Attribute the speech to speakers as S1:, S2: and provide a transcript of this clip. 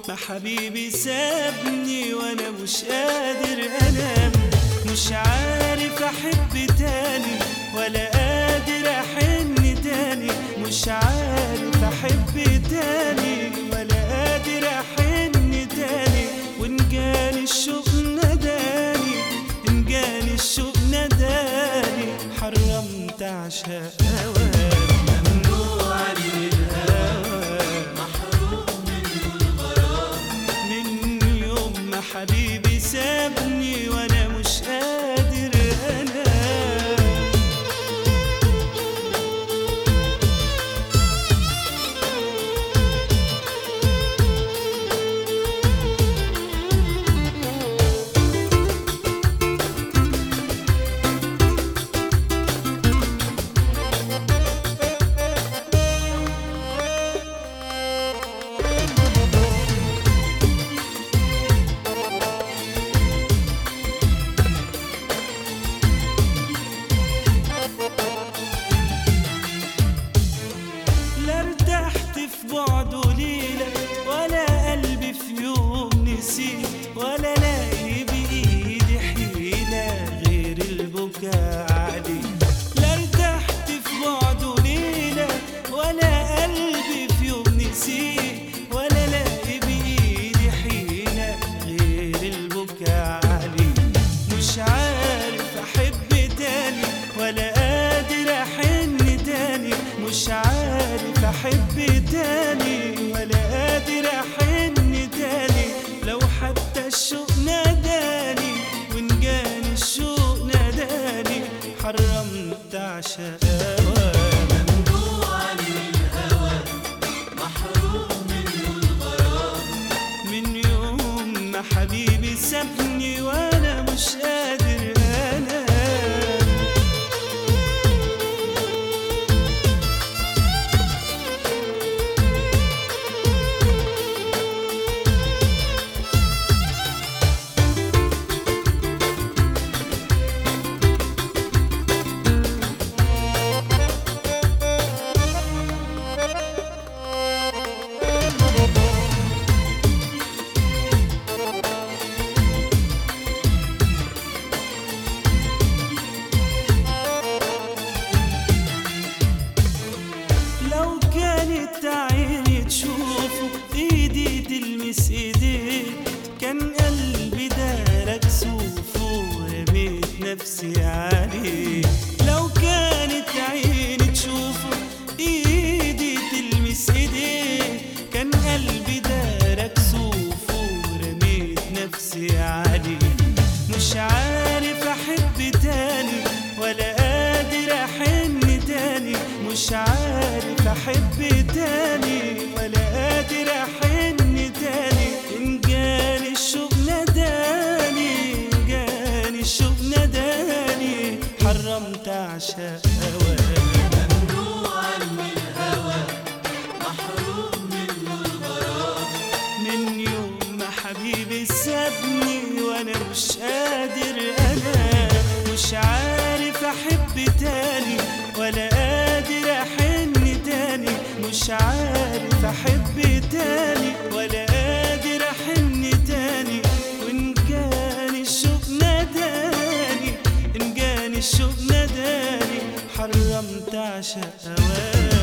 S1: ما حبيبي سابني وانا مش قادر انام مش عارف احب تاني ولا قادر احن تاني مش عارف احب تاني ولا قادر احن تاني وان جاني الشوق نداني ان جاني الشوق نداني حرمت عشاق هواك ممنوع عن الهوى من يوم ما حبيبي سابني وانا مش قادر انام لا ارتحت في بعده ليلة ولا قلبي في يوم نسيه ولا لاقي بإيدي حيلة غير البكاء عليه لا ارتحت في بعده ليلة ولا قلبي في يوم نسيه ولا لاقي بإيدي حيلة غير البكاء عليه مش عارف أحب تاني ولا قادر أحن تاني مش عارف أحب تاني ولا قادر أحن تاني لو حتى الشوق ناداني وإن جاني الشوق ناداني حرمت عشاق هواك من يوم ما حبيبي سابني وانا مش قادر انام لو كانت عيني تشوفه ايدي تلمس ايديه كان قلبي دارك سوفه ورميت نفسي عليه لو كانت عيني تشوفه ايدي تلمس ايديه كان قلبي دارك سوفه ورميت نفسي عليه مش عارف احب تاني ولا قادر احن تاني مش عارف احب تاني ولا قادر احن تاني ان جاني الشوق نداني ان جاني الشوق نداني حرمت عشاق هواك من يوم ما حبيبي سابني وانا مش قادر انا مش عارف احب تاني ولا قادر احن تاني مش عارف احب تاني ولا قادر احن تاني وان كان الشوق ناداني ان جاني الشوق ناداني حرمت عشاق هواك